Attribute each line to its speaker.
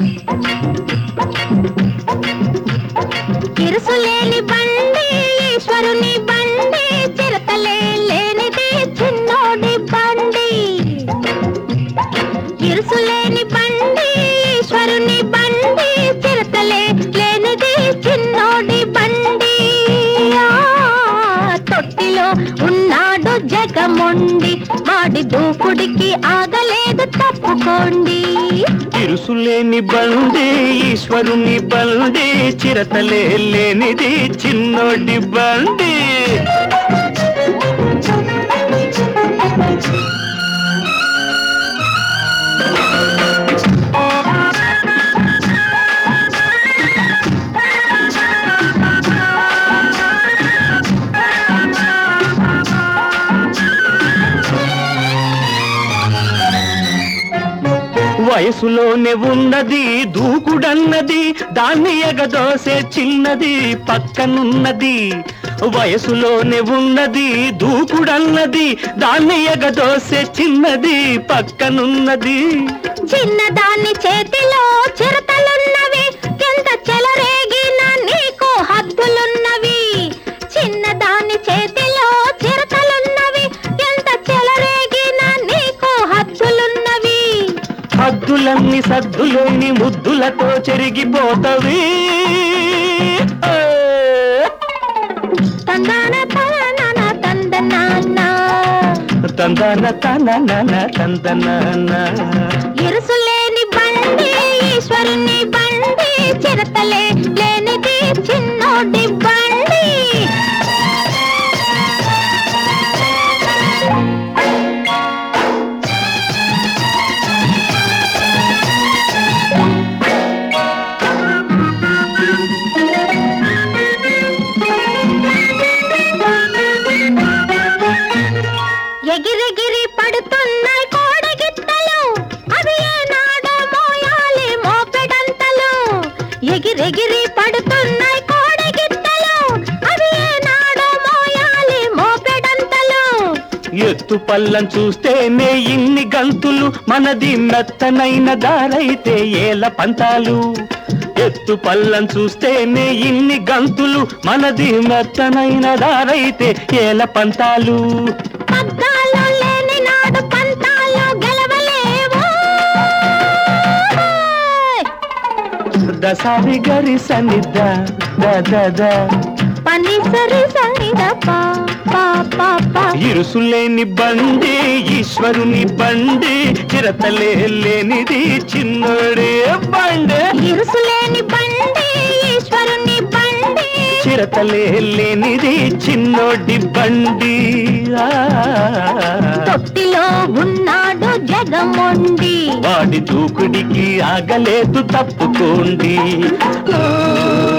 Speaker 1: ఇరుసులేని బండి ఈశ్వరుని బండి చిరతలే లేనిది చిన్నోడి బండి ఇరుసులేని బండి ఈశ్వరుని బండి చిరతలే లేనిది చిన్నోడి బండి ఆ, తొట్టిలో ఉన్నాడు జగమొండి వాడి దూకుడికి ఆగలేదు తప్పుకోండి
Speaker 2: ఇరుసులేని బండి ఈశ్వరుని బండి చిరతలే లేనిది చిన్నోడి బండి వయసులోనే ఉన్నది దూకుడన్నది దాన్ని ఎగదోసే చిన్నది పక్కనున్నది వయసులోనే ఉన్నది దూకుడన్నది దాన్ని ఎగదోసే చిన్నది పక్కనున్నది
Speaker 1: చిన్నదాని చేతిలో చిరతలున్నవి ఎంత చెలరేగిన నీకు హద్దులున్నవి చిన్నదాని చేతిలో చిరతలున్నవి ఎంత చెలరేగిన నీకు హద్దులున్నవి
Speaker 2: హద్దులన్నీ సద్దులేని ముద్దులతో చెరిగిపోతవి ఆ!
Speaker 1: తందాన తన తందనాన్న
Speaker 2: తందన తన తందన
Speaker 1: ఇరుసులేని బండి ఈశ్వరుని బండి చిరతలే లేనిది చిన్నోడి బండి ఎగిరెగిరి పడుతున్నాయి కోడగిత్తలు అవి ఏనాడో మోయాలి మోపెడంతలు ఎగిరెగిరి పడుతున్నాయి కోడగిత్తలు అవి ఏనాడో మోయాలి మోపెడంతలు
Speaker 2: ఎత్తు పల్లం చూస్తేనే ఇన్ని గంతులు మనది మెత్తనైన దారైతే ఏల పంతాలు ఎత్తు పల్లం చూస్తేనే ఇన్ని గంతులు మనది మెత్తనైన దారైతే ఏల పంతాలు
Speaker 1: పగ్గాలు లేని నాడు పంతాలు గెలవలేవు
Speaker 2: దసారి గరి సన్నిధ ద
Speaker 1: పని సరి సరిద పా పా పా పా
Speaker 2: ఇరుసులేని బండి ఈశ్వరుని బండి చిరతలే లేనిది చిన్నోడే బండి
Speaker 1: ఇరుసులేని బండి ఈశ్వరుని బండి
Speaker 2: చిరతలే లేనిది చిన్నోడి బండి ఆ.
Speaker 1: తొట్టిలో ఉన్నాడు జగమొండి
Speaker 2: వాడి దూకుడికి ఆగలేదు తప్పుకోండి
Speaker 1: ఓ